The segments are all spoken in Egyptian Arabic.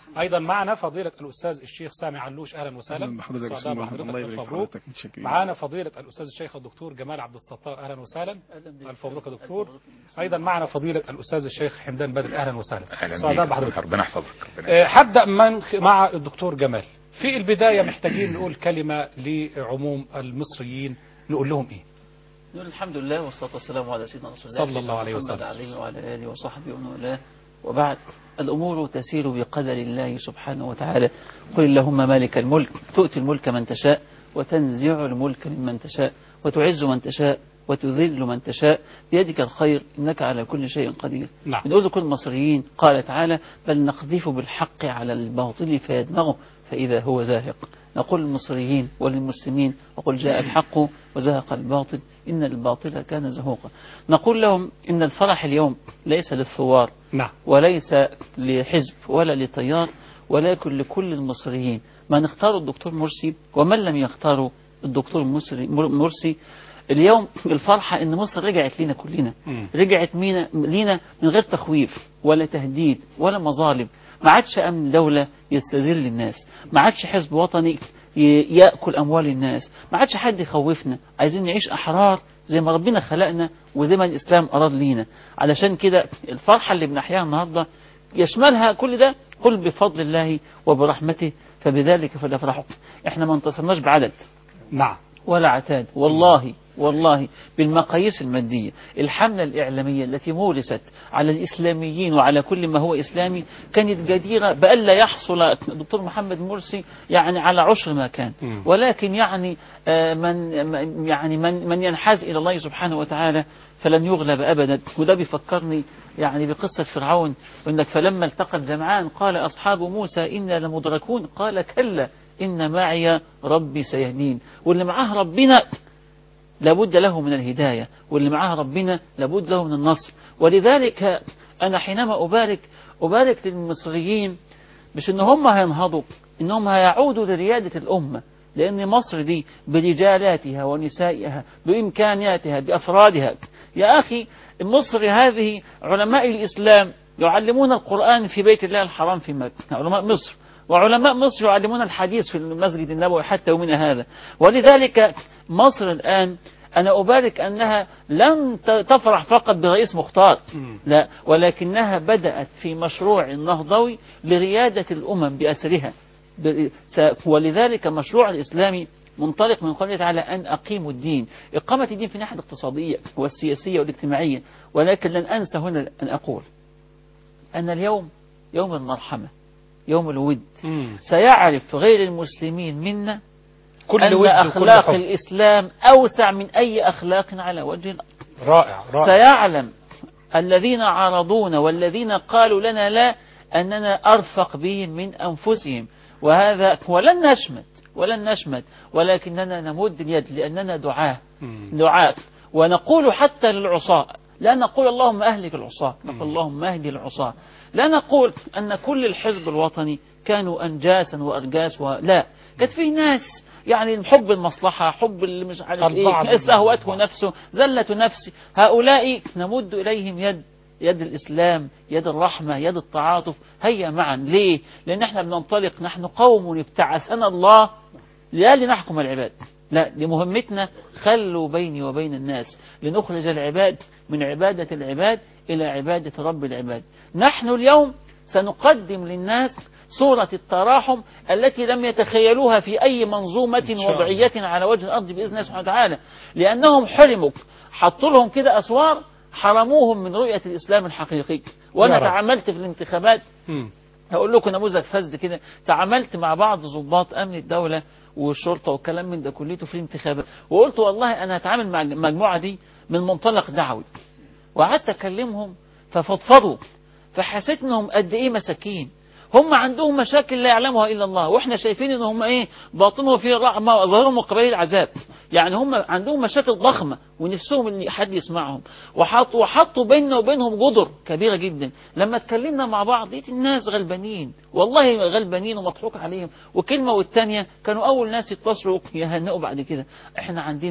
ايضا معنا فضيله الاستاذ الشيخ سامي علوش اهلا وسهلا أهلا بحضرتك سعداء أستاذ بحضرتك الله يبارك ألف في مبروك حضرتك متشكرين معانا فضيله الاستاذ الشيخ الدكتور جمال عبد الستار اهلا وسهلا الف مبروك يا دكتور ايضا معنا فضيله الاستاذ الشيخ حمدان بدر اهلا وسهلا اهلا سعداء بيك بحضرتك ربنا يحفظك ربنا آه، هبدا من مع الدكتور جمال في البدايه محتاجين نقول كلمه لعموم المصريين نقول لهم ايه نقول الحمد لله والصلاة والسلام على سيدنا رسول الله صلى سيدنا الله عليه محمد وسلم. عليه وعلى آله وصحبه ومن والاه وبعد الأمور تسير بقدر الله سبحانه وتعالى قل اللهم مالك الملك تؤتي الملك من تشاء وتنزع الملك ممن تشاء وتعز من تشاء وتذل من تشاء بيدك الخير إنك على كل شيء قدير نعم. بنقول لكل المصريين قال تعالى بل نقذف بالحق على الباطل فيدمغه فإذا هو زاهق نقول للمصريين وللمسلمين وقل جاء الحق وزهق الباطل إن الباطل كان زهوقا نقول لهم إن الفرح اليوم ليس للثوار نعم وليس لحزب ولا لتيار ولكن لكل المصريين من اختاروا الدكتور مرسي ومن لم يختاروا الدكتور مصري- مر- مرسي اليوم الفرحة ان مصر رجعت لينا كلنا مم. رجعت مينا لينا من غير تخويف ولا تهديد ولا مظالم ما عادش امن دولة يستذل الناس ما عادش حزب وطني ي- يأكل أموال الناس ما عادش حد يخوفنا عايزين نعيش أحرار زي ما ربنا خلقنا وزي ما الإسلام أراد لينا علشان كده الفرحة اللي بنحياها النهاردة يشملها كل ده قل بفضل الله وبرحمته فبذلك فليفرحوا احنا ما انتصرناش بعدد نعم ولا عتاد والله والله بالمقاييس المادية الحملة الإعلامية التي مورست على الإسلاميين وعلى كل ما هو إسلامي كانت جديرة بألا يحصل الدكتور محمد مرسي يعني على عشر ما كان مم. ولكن يعني آه، من من- يعني من من ينحاز إلى الله سبحانه وتعالى فلن يغلب أبدا وده بيفكرني يعني بقصة فرعون وإنك فلما التقى الجمعان قال أصحاب موسى إنا لمدركون قال كلا إن معي ربي سيهدين واللي معاه ربنا لابد له من الهداية واللي معاه ربنا لابد له من النصر ولذلك أنا حينما أبارك أبارك للمصريين مش إن هم هينهضوا إنهم هيعودوا لريادة الأمة لأن مصر دي برجالاتها ونسائها بإمكانياتها بأفرادها يا أخي مصر هذه علماء الإسلام يعلمون القرآن في بيت الله الحرام في مكة علماء مصر وعلماء مصر يعلمون الحديث في المسجد النبوي حتى يومنا هذا ولذلك مصر الآن أنا أبارك أنها لم ت- تفرح فقط برئيس مختار مم. لا ولكنها بدأت في مشروع نهضوي لريادة الأمم بأسرها ب- س- ولذلك مشروع الإسلامي منطلق من قوله تعالى أن أقيموا الدين إقامة الدين في الناحية الاقتصادية والسياسية والاجتماعية ولكن لن أنسى هنا أن أقول أن اليوم يوم المرحمة يوم الود مم. سيعرف غير المسلمين منا كل أن ود وكل أخلاق حب الإسلام أوسع من أي أخلاق على وجه الأرض رائع رائع سيعلم الذين عارضونا والذين قالوا لنا لا أننا أرفق بهم من أنفسهم وهذا ولن نشمت ولن نشمت ولكننا نمد اليد لأننا دعاة مم. دعاة ونقول حتى للعصاة لا نقول اللهم أهلك العصاة نقول اللهم اهدي العصاة لا نقول أن كل الحزب الوطني كانوا أنجاسا وأرجاس ولا كانت في ناس يعني حب المصلحة حب اللي مش عارف البعض ايه استهوته البعض. نفسه زلة نفسه هؤلاء نمد إليهم يد يد الإسلام يد الرحمة يد التعاطف هيا معا ليه لأن احنا بننطلق نحن قوم ابتعثنا الله لا لنحكم العباد لا دي مهمتنا خلوا بيني وبين الناس لنخرج العباد من عبادة العباد إلى عبادة رب العباد نحن اليوم سنقدم للناس صورة التراحم التي لم يتخيلوها في أي منظومة شاء الله. وضعية على وجه الأرض بإذن الله سبحانه وتعالى لأنهم حرموا حطوا لهم كده أسوار حرموهم من رؤية الإسلام الحقيقي وأنا يا رب. تعاملت في الانتخابات مم. هقول لكم نموذج فذ كده تعاملت مع بعض ضباط امن الدوله والشرطه والكلام من ده كليته في الانتخابات وقلت والله انا هتعامل مع المجموعه دي من منطلق دعوي وقعدت اكلمهم ففضفضوا فحسيت انهم قد ايه مساكين هم عندهم مشاكل لا يعلمها الا الله واحنا شايفين ان هم ايه باطنهم فيه رحمه وظاهرهم قبيل العذاب يعني هم عندهم مشاكل ضخمه ونفسهم ان حد يسمعهم وحطوا وحطوا بيننا وبينهم جدر كبيره جدا لما اتكلمنا مع بعض لقيت الناس غلبانين والله غلبانين ومضحوك عليهم وكلمه والتانيه كانوا اول ناس يتصلوا يهنئوا بعد كده احنا عندنا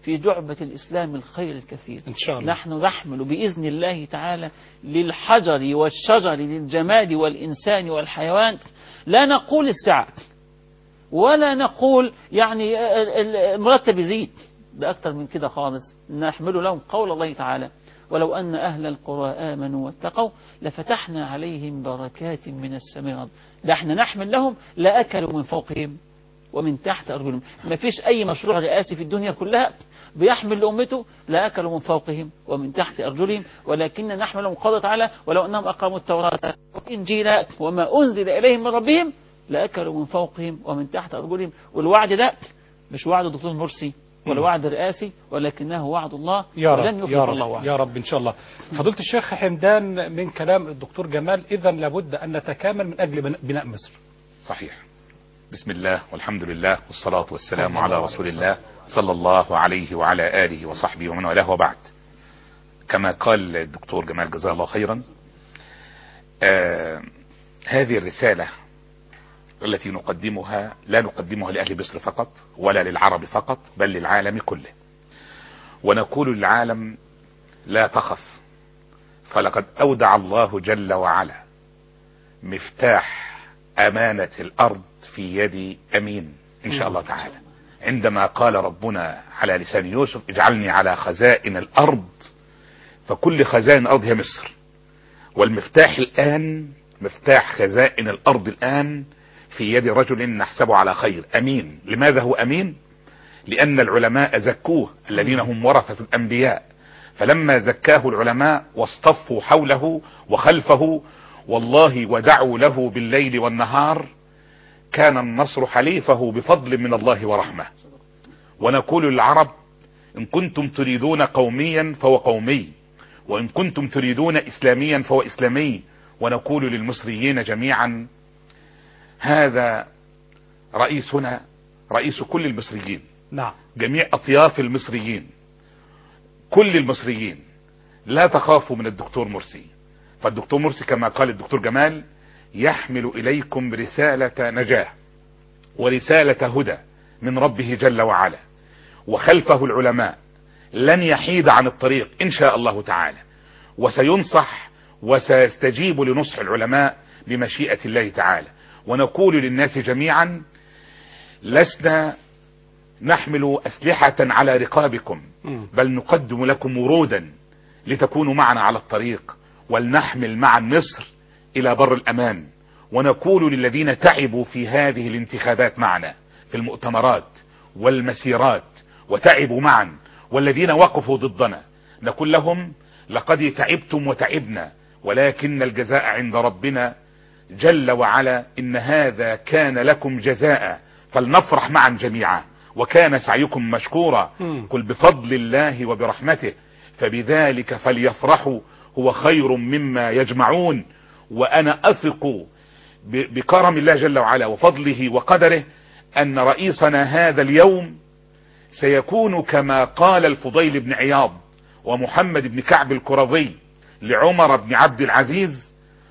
في جعبة الإسلام الخير الكثير إن شاء الله نحن نحمل بإذن الله تعالى للحجر والشجر للجماد والإنسان والحيوان لا نقول السعة ولا نقول يعني المرتب يزيد ده أكتر من كده خالص نحمل لهم قول الله تعالى ولو أن أهل القرى آمنوا واتقوا لفتحنا عليهم بركات من السماء والأرض. ده احنا نحمل لهم لأكلوا من فوقهم ومن تحت أرجلهم ما فيش أي مشروع رئاسي في الدنيا كلها بيحمل لأمته لأكلوا من فوقهم ومن تحت أرجلهم ولكن نحمل لهم قال تعالى ولو أنهم أقاموا التوراة والإنجيل وما أنزل إليهم من ربهم لأكلوا من فوقهم ومن تحت أرجلهم والوعد ده مش وعد الدكتور مرسي ولا مم. وعد رئاسي ولكنه وعد الله يا ولن رب يخلف يا الله رب وعده يا رب ان شاء الله فضيله الشيخ حمدان من كلام الدكتور جمال اذا لابد ان نتكامل من اجل بناء- بناء مصر صحيح بسم الله والحمد لله والصلاة والسلام صلى على الله رسول عليه الله صلى الله عليه وعلى آله وصحبه ومن والاه وبعد كما قال الدكتور جمال جزاه الله خيرا آه هذه الرسالة التي نقدمها لا نقدمها لأهل مصر فقط ولا للعرب فقط بل للعالم كله ونقول للعالم لا تخف فلقد أودع الله جل وعلا مفتاح أمانة الأرض في يد أمين إن شاء الله تعالى عندما قال ربنا على لسان يوسف اجعلني على خزائن الأرض فكل خزائن الأرض هي مصر والمفتاح الآن مفتاح خزائن الأرض الآن في يد رجل نحسبه على خير أمين لماذا هو أمين لأن العلماء زكوه الذين هم ورثة الأنبياء فلما زكاه العلماء واصطفوا حوله وخلفه والله ودعوا له بالليل والنهار كان النصر حليفه بفضل من الله ورحمة ونقول للعرب إن كنتم تريدون قوميا فهو قومي وإن كنتم تريدون إسلاميا فهو إسلامي ونقول للمصريين جميعا هذا رئيسنا رئيس كل المصريين نعم جميع أطياف المصريين كل المصريين لا تخافوا من الدكتور مرسي فالدكتور مرسي كما قال الدكتور جمال يحمل إليكم رسالة نجاة ورسالة هدى من ربه جل وعلا وخلفه العلماء لن يحيد عن الطريق إن شاء الله تعالى وسينصح وسيستجيب لنصح العلماء بمشيئة الله تعالى ونقول للناس جميعا لسنا نحمل أسلحة على رقابكم مم. بل نقدم لكم ورودا لتكونوا معنا على الطريق ولنحمل معا مصر إلى بر الأمان ونقول للذين تعبوا في هذه الانتخابات معنا في المؤتمرات والمسيرات وتعبوا معا والذين وقفوا ضدنا نقول لهم لقد تعبتم وتعبنا ولكن الجزاء عند ربنا جل وعلا إن هذا كان لكم جزاء فلنفرح معا جميعا وكان سعيكم مشكورا مم. قل بفضل الله وبرحمته فبذلك فليفرحوا هو خير مما يجمعون وأنا أثق ب- بكرم الله جل وعلا وفضله وقدره أن رئيسنا هذا اليوم سيكون كما قال الفضيل بن عياض ومحمد بن كعب الكرظي لعمر بن عبد العزيز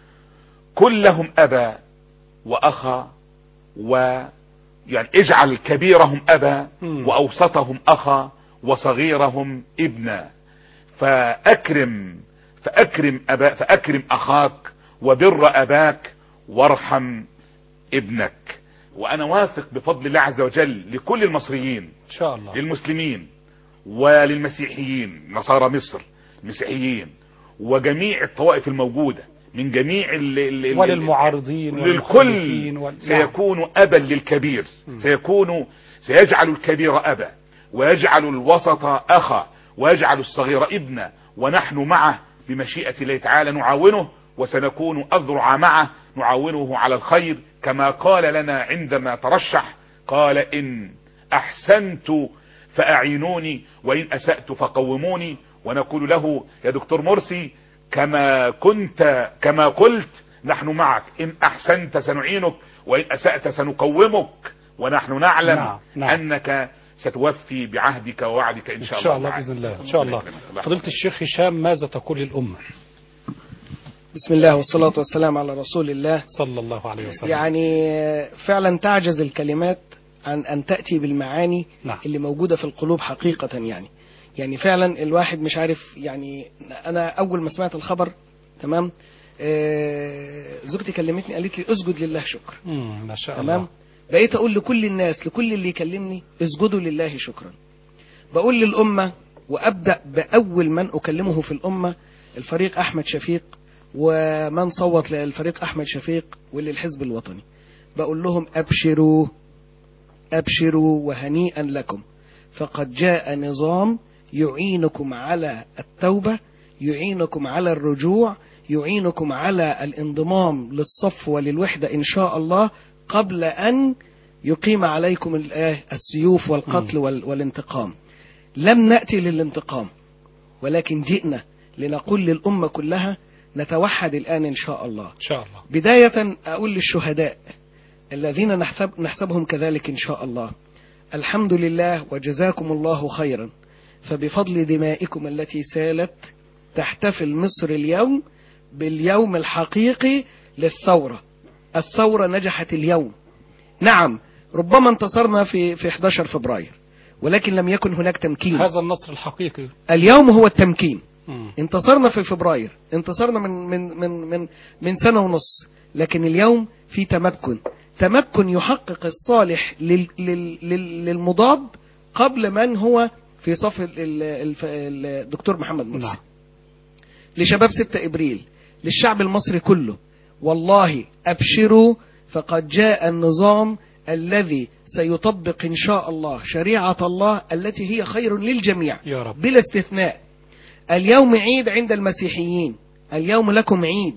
كلهم أبا وأخا و يعني اجعل كبيرهم أبا مم. وأوسطهم أخا وصغيرهم ابنا فأكرم فأكرم أبا فأكرم أخاك وبر أباك وارحم ابنك وأنا واثق بفضل الله عز وجل لكل المصريين ان شاء الله للمسلمين وللمسيحيين نصارى مصر المسيحيين وجميع الطوائف الموجودة من جميع ال ال ال وللمعارضين للكل والمخالفين وال... نعم. سيكون أبا للكبير سيكون سيجعل الكبير أبا ويجعل الوسط أخا ويجعل الصغير ابنا ونحن معه بمشيئة الله تعالى نعاونه وسنكون أذرع معه نعاونه على الخير كما قال لنا عندما ترشح قال إن أحسنت فأعينوني وإن أسأت فقوموني ونقول له يا دكتور مرسي كما كنت كما قلت نحن معك إن أحسنت سنعينك وإن أسأت سنقومك ونحن نعلم نعم، نعم. أنك ستوفي بعهدك ووعدك إن شاء, ان شاء الله تعالى. باذن الله ان شاء الله الله. فضيله الشيخ هشام ماذا تقول للامه بسم الله والصلاة والسلام على رسول الله صلى الله عليه وسلم يعني فعلا تعجز الكلمات عن أن تأتي بالمعاني نعم. اللي موجودة في القلوب حقيقة يعني يعني فعلا الواحد مش عارف يعني أنا أول ما سمعت الخبر تمام آه، زوجتي كلمتني قالت لي اسجد لله شكرا مم، ما شاء تمام الله بقيت اقول لكل الناس لكل اللي يكلمني اسجدوا لله شكرا بقول للامه وابدا باول من اكلمه في الامه الفريق احمد شفيق ومن صوت للفريق احمد شفيق وللحزب الوطني بقول لهم ابشروا ابشروا وهنيئا لكم فقد جاء نظام يعينكم على التوبه يعينكم على الرجوع يعينكم على الانضمام للصف وللوحده ان شاء الله قبل ان يقيم عليكم الآه السيوف والقتل وال- والانتقام لم ناتي للانتقام ولكن جئنا لنقول للامه كلها نتوحد الان ان شاء الله إن شاء الله بداية أقول للشهداء الذين نحسب نحسبهم كذلك إن شاء الله الحمد لله وجزاكم الله خيرا فبفضل دمائكم التي سالت تحتفل مصر اليوم باليوم الحقيقي للثورة الثورة نجحت اليوم نعم ربما انتصرنا في في 11 فبراير ولكن لم يكن هناك تمكين هذا النصر الحقيقي اليوم هو التمكين مم. انتصرنا في فبراير انتصرنا من من من من من سنه ونص لكن اليوم في تمكن تمكن يحقق الصالح لل لل لل للمضاد قبل من هو في صف ال- ال- الف- الدكتور محمد مرسي نعم لشباب 6 ابريل للشعب المصري كله والله ابشروا فقد جاء النظام الذي سيطبق ان شاء الله شريعه الله التي هي خير للجميع يا رب بلا استثناء اليوم عيد عند المسيحيين اليوم لكم عيد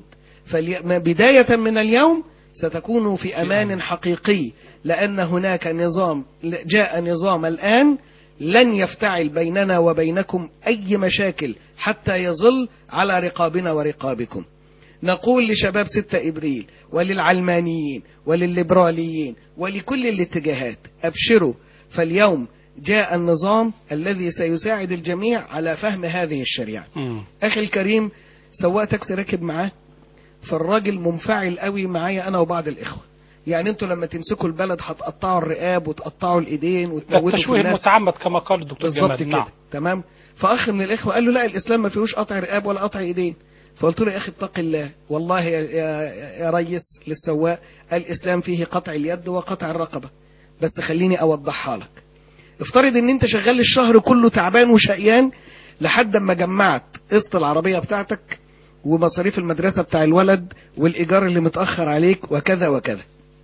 فبداية من اليوم ستكونوا في أمان أمان. حقيقي لأن هناك نظام جاء نظام الآن لن يفتعل بيننا وبينكم أي مشاكل حتى يظل على رقابنا ورقابكم نقول لشباب 6 إبريل وللعلمانيين وللليبراليين ولكل الاتجاهات أبشروا فاليوم جاء النظام الذي سيساعد الجميع على فهم هذه الشريعة مم. أخي الكريم سواق تاكسي راكب معاه فالراجل منفعل قوي معايا أنا وبعض الإخوة يعني انتوا لما تمسكوا البلد هتقطعوا الرقاب وتقطعوا الايدين وتموتوا في التشويه الناس المتعمد كما قال الدكتور بالظبط جمال كده نعم تمام فاخ من الاخوه قال له لا الاسلام ما فيهوش قطع رقاب ولا قطع ايدين فقلت له يا اخي اتق الله والله يا, يا, يا ريس للسواق الاسلام فيه قطع اليد وقطع الرقبه بس خليني اوضحها لك افترض ان انت شغال الشهر كله تعبان وشقيان لحد ما جمعت قسط العربيه بتاعتك ومصاريف المدرسه بتاع الولد والايجار اللي متاخر عليك وكذا وكذا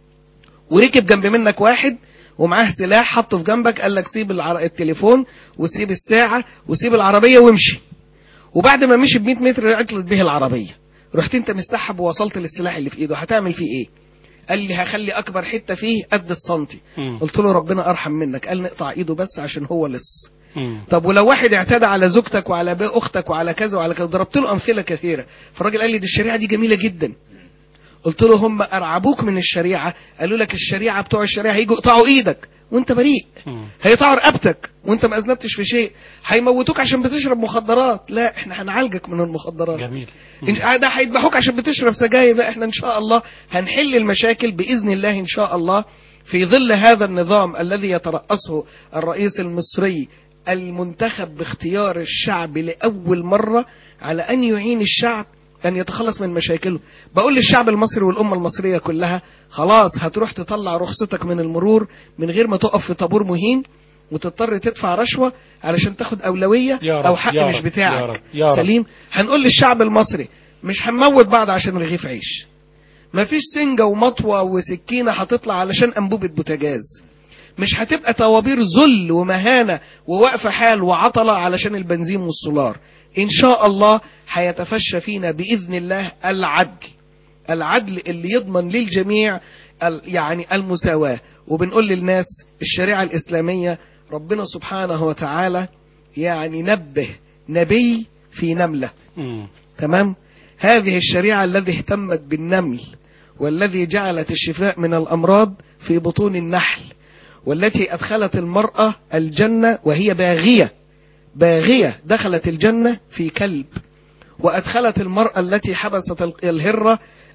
وركب جنب منك واحد ومعاه سلاح حطه في جنبك قال لك سيب العر... التليفون وسيب الساعه وسيب العربيه وامشي وبعد ما مشي ب 100 متر عطلت به العربيه رحت انت مسحب ووصلت للسلاح اللي في ايده هتعمل فيه ايه قال لي هخلي اكبر حته فيه قد السنتي مم. قلت له ربنا ارحم منك قال نقطع ايده بس عشان هو لص مم. طب ولو واحد اعتدى على زوجتك وعلى بي- اختك وعلى كذا وعلى كذا ضربت له امثله كثيره فالراجل قال لي دي الشريعه دي جميله جدا قلت له هم ارعبوك من الشريعه قالوا لك الشريعه بتوع الشريعه هيجوا يقطعوا ايدك وانت بريء مم. هيقطعوا رقبتك وانت ما اذنبتش في شيء هيموتوك عشان بتشرب مخدرات لا احنا هنعالجك من المخدرات جميل إن- ده هيذبحوك عشان بتشرب سجاير لا احنا ان شاء الله هنحل المشاكل باذن الله ان شاء الله في ظل هذا النظام الذي يترأسه الرئيس المصري المنتخب باختيار الشعب لأول مرة على أن يعين الشعب أن يتخلص من مشاكله بقول للشعب المصري والأمة المصرية كلها خلاص هتروح تطلع رخصتك من المرور من غير ما تقف في طابور مهين وتضطر تدفع رشوة علشان تاخد أولوية يا رب، أو حق يا مش رب، بتاعك يا رب، يا رب. سليم هنقول للشعب المصري مش هنموت بعض عشان رغيف عيش مفيش سنجة ومطوة وسكينة هتطلع علشان أنبوبة بوتاجاز مش هتبقى طوابير ذل ومهانة ووقفة حال وعطلة علشان البنزين والسولار إن شاء الله هيتفشى فينا بإذن الله العدل العدل اللي يضمن للجميع ال- يعني المساواة وبنقول للناس الشريعة الإسلامية ربنا سبحانه وتعالى يعني نبه نبي في نملة مم. تمام هذه الشريعة الذي اهتمت بالنمل والذي جعلت الشفاء من الأمراض في بطون النحل والتي أدخلت المرأة الجنة وهي باغية باغية دخلت الجنة في كلب وأدخلت المرأة التي حبست ال- الهرة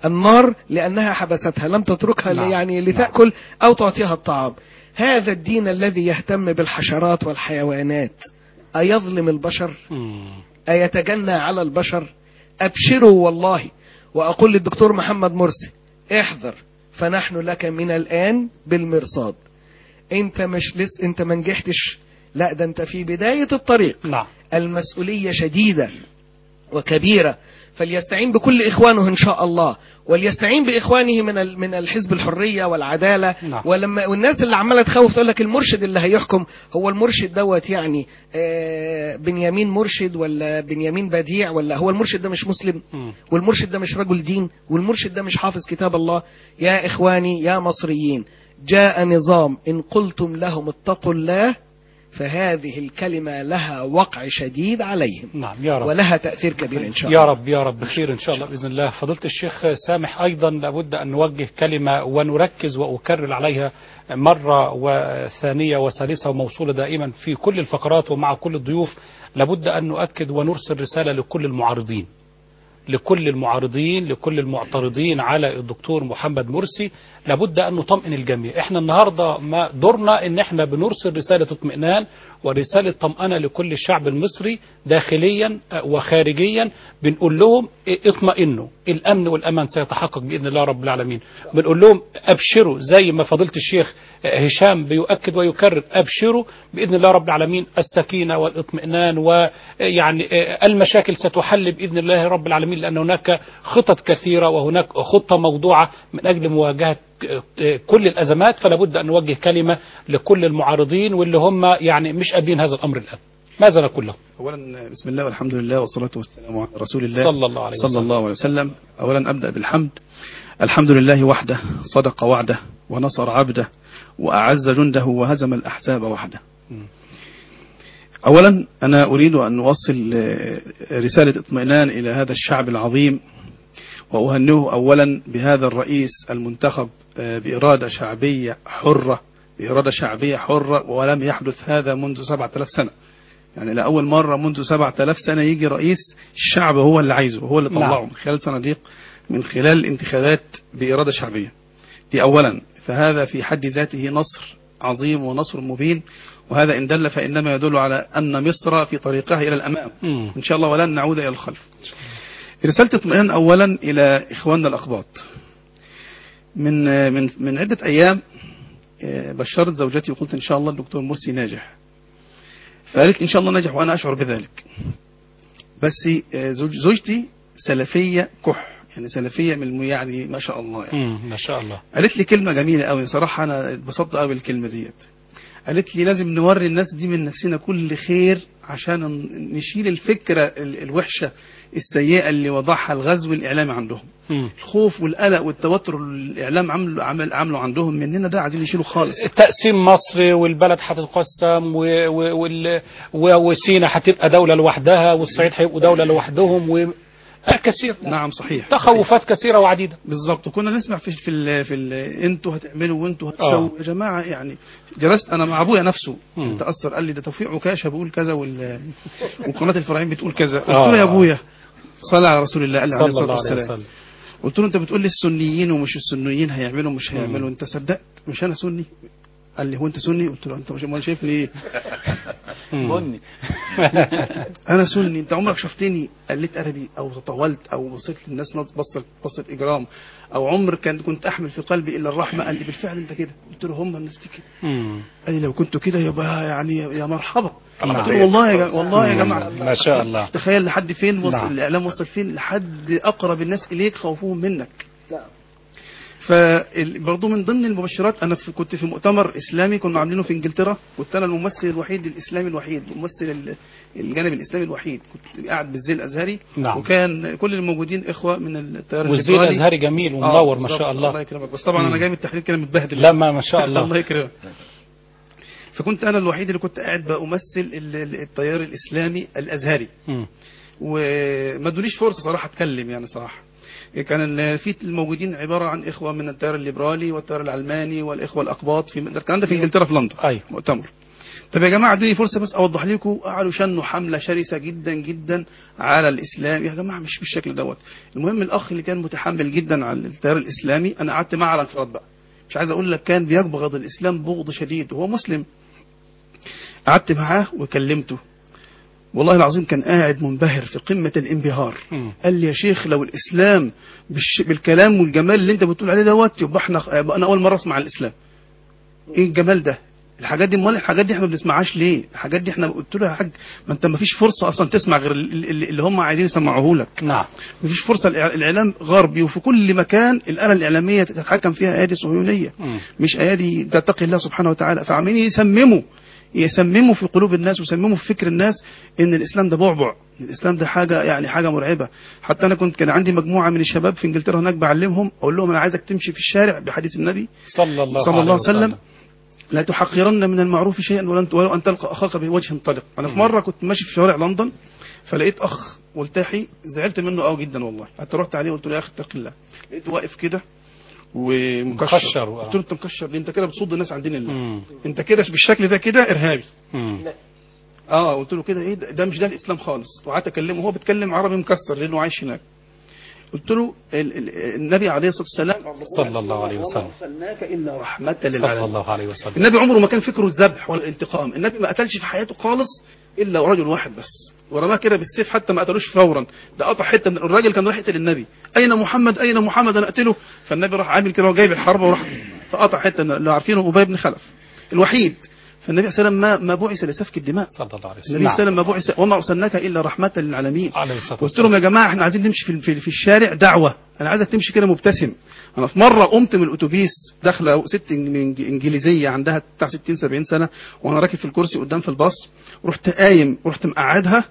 النار لأنها حبستها لم تتركها نعم. يعني نعم. لتأكل أو تعطيها الطعام هذا الدين الذي يهتم بالحشرات والحيوانات أيظلم البشر مم. أيتجنى على البشر أبشروا والله وأقول للدكتور محمد مرسي احذر فنحن لك من الآن بالمرصاد انت مش لس انت ما نجحتش لا ده انت في بداية الطريق نعم المسؤولية شديدة وكبيرة فليستعين بكل إخوانه إن شاء الله وليستعين بإخوانه من ال- من الحزب الحرية والعدالة نعم. ولما والناس اللي عمالة تخوف تقول لك المرشد اللي هيحكم هو المرشد دوت يعني آه، بنيامين مرشد ولا بنيامين بديع ولا هو المرشد ده مش مسلم مم. والمرشد ده مش رجل دين والمرشد ده مش حافظ كتاب الله يا إخواني يا مصريين جاء نظام إن قلتم لهم اتقوا الله فهذه الكلمة لها وقع شديد عليهم نعم يا رب ولها تأثير كبير إن شاء الله يا رب يا رب خير إن شاء الله بإذن الله فضيلة الشيخ سامح أيضا لابد أن نوجه كلمة ونركز وأكرر عليها مرة وثانية وثالثة وموصولة دائما في كل الفقرات ومع كل الضيوف لابد أن نؤكد ونرسل رسالة لكل المعارضين لكل المعارضين لكل المعترضين على الدكتور محمد مرسي لابد أن نطمئن الجميع احنا النهاردة ما دورنا ان احنا بنرسل رسالة اطمئنان ورسالة طمأنة لكل الشعب المصري داخليا وخارجيا بنقول لهم اطمئنوا الأمن والأمان سيتحقق بإذن الله رب العالمين بنقول لهم أبشروا زي ما فضيلة الشيخ هشام بيؤكد ويكرر أبشروا بإذن الله رب العالمين السكينة والإطمئنان ويعني المشاكل ستحل بإذن الله رب العالمين لأن هناك خطط كثيرة وهناك خطة موضوعة من أجل مواجهة كل الأزمات فلا بد أن نوجه كلمة لكل المعارضين واللي هم يعني مش قابلين هذا الأمر الآن ماذا نقول لهم أولا بسم الله والحمد لله والصلاة والسلام على رسول الله صلى الله عليه صلى وسلم الله عليه وسلم أولا أبدأ بالحمد الحمد لله وحده صدق وعده ونصر عبده وأعز جنده وهزم الأحزاب وحده مم. أولا أنا أريد أن أوصل آه، رسالة اطمئنان إلى هذا الشعب العظيم وأهنئه أولا بهذا الرئيس المنتخب آه، بإرادة شعبية حرة بإرادة شعبية حرة ولم يحدث هذا منذ 7000 سنة يعني لأول مرة منذ 7000 سنة يجي رئيس الشعب هو اللي عايزه هو اللي طلعه نعم. من خلال صناديق من خلال الانتخابات بإرادة شعبية دي أولا فهذا في حد ذاته نصر عظيم ونصر مبين وهذا إن دل فإنما يدل على أن مصر في طريقها إلى الأمام مم. إن شاء الله ولن نعود إلى الخلف رسالة اطمئنان أولا إلى إخواننا الأقباط من من من عدة أيام آه، بشرت زوجتي وقلت إن شاء الله الدكتور مرسي ناجح فقالت إن شاء الله ناجح وأنا أشعر بذلك بس آه، زوج زوجتي سلفية كح يعني سلفية من الم- يعني ما شاء الله يعني. مم. ما شاء الله قالت لي كلمة جميلة قوي صراحة أنا اتبسطت قوي بالكلمة ديت قالت لي لازم نوري الناس دي من نفسنا كل خير عشان ن- نشيل الفكرة ال- الوحشة السيئة اللي وضعها الغزو الإعلامي عندهم مم. الخوف والقلق والتوتر اللي الإعلام عمل عمل عمله عندهم مننا ده عايزين يشيلوا خالص تقسيم مصر والبلد هتتقسم و- و- وال- و- وسينا هتبقى دولة لوحدها والصعيد هيبقوا دولة لوحدهم و... آه، كثير نعم صحيح تخوفات كثيرة وعديدة بالظبط كنا نسمع في في ال في ال انتوا هتعملوا وانتوا آه. هتسووا يا جماعه يعني درست انا مع ابويا نفسه مم. تاثر قال لي ده توفيق عكاشه بيقول كذا وال وقناه الفراعين بتقول كذا قلت آه. له يا ابويا صلى على رسول الله قال لي عليه صلى الصلاه الله عليه والسلام وسلم قلت له انت بتقول لي السنيين ومش السنيين هيعملوا مش هيعملوا انت صدقت مش انا سني قال لي هو انت سني قلت له انت مش امال شايفني ايه مم. بني انا سني انت عمرك شفتني قلت ادبي او تطاولت او بصيت للناس نظ- بصت بصت اجرام او عمر كان كنت احمل في قلبي الا الرحمه قال لي بالفعل انت كده قلت له هم الناس دي كده مم. قال لي لو كنت كده يبقى يعني يا مرحبا طبعا. قلت له والله يا جماعة والله يا جماعه ما شاء الله تخيل لحد فين وصل نعم. الاعلام وصل فين لحد اقرب الناس اليك خوفهم منك فبرضه من ضمن المبشرات انا في كنت في مؤتمر اسلامي كنا عاملينه في انجلترا كنت انا الممثل الوحيد الاسلامي الوحيد ممثل ال- الجانب الاسلامي الوحيد كنت قاعد بالزي الازهري نعم. وكان كل الموجودين اخوه من التيار والزي الليبرالي. الازهري جميل آه، ومنور ما بالظبط. شاء الله الله يكرمك بس طبعا مم. انا جاي من التحرير كده متبهدل لا ما ما شاء الله الله يكرمك فكنت انا الوحيد اللي كنت قاعد بمثل ال- ال- التيار الاسلامي الازهري مم. وما ادونيش فرصه صراحه اتكلم يعني صراحه كان ال- في الموجودين عباره عن اخوه من التيار الليبرالي والتيار العلماني والاخوه الاقباط في الكلام ده في انجلترا في لندن أيوة. مؤتمر طب يا جماعه ادوني فرصه بس اوضح لكم قعدوا شنوا حمله شرسه جدا جدا على الاسلام يا جماعه مش بالشكل دوت المهم الاخ اللي كان متحمل جدا على التيار الاسلامي انا قعدت معاه على انفراد بقى مش عايز اقول لك كان بيبغض الاسلام بغض شديد وهو مسلم قعدت معاه وكلمته والله العظيم كان قاعد منبهر في قمة الانبهار مم. قال لي يا شيخ لو الإسلام بالش... بالكلام والجمال اللي أنت بتقول عليه دوت يبقى احنا يبقى أنا أول مرة أسمع الإسلام إيه الجمال ده الحاجات دي امال الحاجات دي احنا ما بنسمعهاش ليه الحاجات دي احنا قلت له يا حاج ما انت ما فيش فرصه اصلا تسمع غير ال- ال- اللي هم عايزين يسمعوه لك نعم ما فيش فرصه الإع- الاعلام غربي وفي كل مكان الاله الاعلاميه تتحكم فيها ايادي صهيونيه مم. مش ايادي تتقي الله سبحانه وتعالى فعمالين يسمموا يسمموا في قلوب الناس ويسمموا في فكر الناس ان الاسلام ده بعبع إن الاسلام ده حاجه يعني حاجه مرعبه حتى انا كنت كان عندي مجموعه من الشباب في انجلترا هناك بعلمهم اقول لهم انا عايزك تمشي في الشارع بحديث النبي صلى الله, صلى الله عليه وسلم وسلم لا تحقرن من المعروف شيئا ولن ولو ان تلقى اخاك بوجه طلق انا في مره كنت ماشي في شوارع لندن فلقيت اخ ملتحي زعلت منه قوي جدا والله حتى رحت عليه وقلت له يا اخي اتق الله لقيته واقف كده ومكشر مكشر، آه. قلت له انت مكشر ليه انت كده بتصد الناس عن دين الله مم. انت كده بالشكل ده كده ارهابي مم. اه قلت له كده ايه ده, ده مش ده الاسلام خالص وقعدت اكلمه هو بيتكلم عربي مكسر لانه عايش هناك قلت له ال ال النبي عليه الصلاه والسلام صلى الله عليه وسلم. وما ارسلناك الا رحمه صلى للعالمين الله عليه وسلم النبي عمره ما كان فكره الذبح ولا الانتقام النبي ما قتلش في حياته خالص الا رجل واحد بس ورماه كده بالسيف حتى ما قتلوش فورا ده قطع حته من الراجل كان رايح يقتل النبي اين محمد اين محمد انا اقتله فالنبي راح عامل كده وجايب الحربه وراح فقطع حته من- اللي عارفينه ابي بن خلف الوحيد فالنبي صلى الله عليه وسلم ما ما بعث لسفك الدماء صلى الله عليه وسلم النبي صلى الله نعم. عليه وسلم ما بعث وما ارسلناك الا رحمه للعالمين عليه الصلاة قلت والسلام لهم يا جماعه احنا عايزين نمشي في في, في الشارع دعوه انا عايزك تمشي كده مبتسم انا في مره قمت من الاتوبيس داخله ست إنج- من إنج- انجليزيه عندها بتاع 60 70 سنه وانا راكب في الكرسي قدام في الباص رحت قايم رحت مقعدها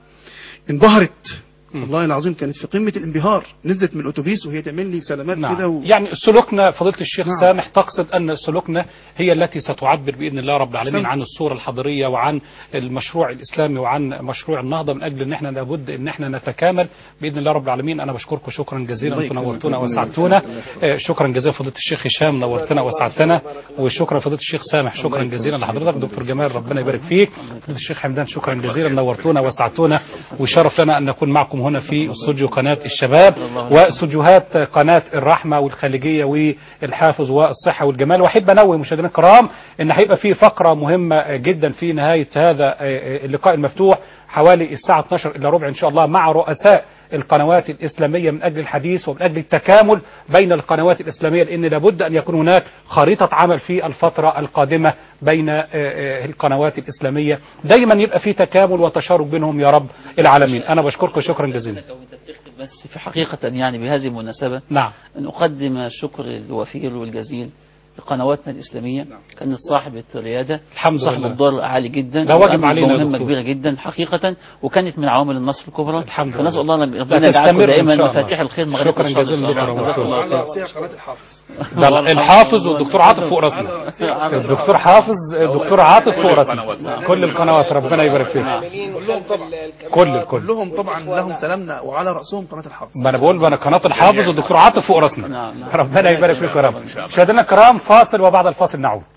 انبهرت مم. والله العظيم كانت في قمه الانبهار نزلت من الاتوبيس وهي تعمل لي سلامات كده نعم. و... يعني سلوكنا فضيلة الشيخ نعم. سامح تقصد أن سلوكنا هي التي ستعبر بإذن الله رب العالمين أحسنت. عن الصورة الحضارية وعن المشروع الإسلامي وعن مشروع النهضة من أجل أن احنا لابد أن احنا نتكامل بإذن الله رب العالمين أنا بشكركم شكرا جزيلا الله أنتم يكرمك. نورتونا ربنا وسعدتونا آه، شكرا جزيلا فضيلة الشيخ هشام نورتنا وسعدتنا وشكرا فضيلة الشيخ سامح شكرا جزيلا لحضرتك دكتور جمال ربنا يبارك فيك فضيلة الشيخ حمدان شكرا جزيلا نورتونا وسعدتونا وشرف لنا أن نكون معكم هنا في استوديو قناة الشباب واستوديوهات قناة الرحمة والخليجية والحافظ والصحة والجمال وأحب أنوه مشاهدينا الكرام أن هيبقى في فقرة مهمة جدا في نهاية هذا اللقاء المفتوح حوالي الساعة 12 إلا ربع إن شاء الله مع رؤساء القنوات الإسلامية من أجل الحديث ومن أجل التكامل بين القنوات الإسلامية لأن لابد أن يكون هناك خريطة عمل في الفترة القادمة بين آه، آه، القنوات الإسلامية دايما يبقى في تكامل وتشارك بينهم يا رب العالمين أنا بشكركم شكرا جزيلا لو انت بتختم بس في حقيقة يعني بهذه المناسبة نعم أن أقدم الشكر الوفير والجزيل لقنواتنا الإسلامية كانت صاحبة ريادة الحمد صاحبة لله. دور عالي جدا لا واجب وقامت علينا يا بمهمة دكتور. كبيرة جدا حقيقة وكانت من عوامل النصر الكبرى الحمد فنسأل لله. الله ربنا لا يجعلكم تستمر إن شاء دائما الله. مفاتيح الخير مغاليق شكرا الشر جزيلا إن شاء الله. دكتور جزاكم الله على خير. رأسها قناه الحافظ ده الحافظ والدكتور عاطف فوق راسنا الدكتور حافظ الدكتور عاطف فوق راسنا كل القنوات ربنا يبارك فيك كلهم طبعا كل الكل كلهم طبعا لهم سلامنا وعلى راسهم قناه الحافظ ما انا بقول ما انا قناه الحافظ والدكتور عاطف فوق راسنا نعم، نعم. ربنا يبارك فيكم يا رب مشاهدينا الكرام فاصل وبعد الفاصل نعود